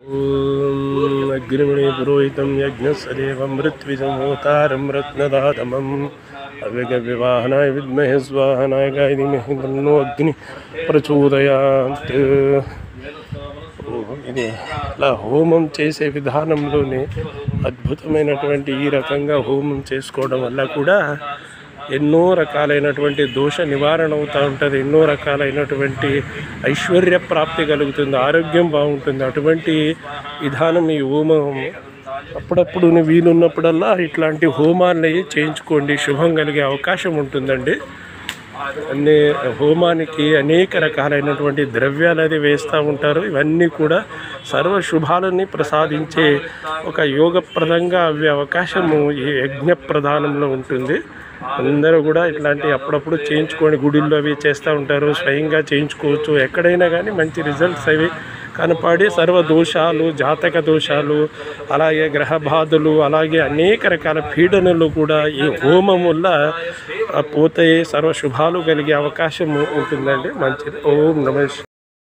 ॐ अग्निमणि पुरोहितं यज्ञस्यदेवं मृत्विजमोतारं रत्नदातमम् अव्यगविवाहनाय विद्महे स्वाहनाय गाय धीमहि तन्नो अग्नि ప్రచోదయాత్ ఇది ఇలా హోమం చేసే విధానంలోనే అద్భుతమైనటువంటి ఈ రకంగా హోమం చేసుకోవడం వల్ల కూడా ఎన్నో రకాలైనటువంటి దోష నివారణ అవుతూ ఉంటుంది ఎన్నో రకాలైనటువంటి ఐశ్వర్య ప్రాప్తి కలుగుతుంది ఆరోగ్యం బాగుంటుంది అటువంటి విధానం ఈ హోమం అప్పుడప్పుడు వీలున్నప్పుడల్లా ఇట్లాంటి హోమాన్ని చేయించుకోండి శుభం కలిగే అవకాశం ఉంటుందండి అన్ని హోమానికి అనేక రకాలైనటువంటి ద్రవ్యాలు అది వేస్తూ ఉంటారు ఇవన్నీ కూడా సర్వ శుభాలని ప్రసాదించే ఒక యోగప్రదంగా అవ్వే అవకాశము ఈ యజ్ఞ ప్రధానంలో ఉంటుంది అందరూ కూడా ఇట్లాంటి అప్పుడప్పుడు చేయించుకొని గుడిల్లో అవి చేస్తూ ఉంటారు స్వయంగా చేయించుకోవచ్చు ఎక్కడైనా కానీ మంచి రిజల్ట్స్ అవి కనపడి సర్వ దోషాలు జాతక దోషాలు అలాగే గ్రహ బాధలు అలాగే అనేక రకాల పీడనలు కూడా ఈ హోమం వల్ల ఆ, పోతాయి సర్వ శుభాలు కలిగే అవకాశం ఉంటుందండి మంచిది ఓం నమ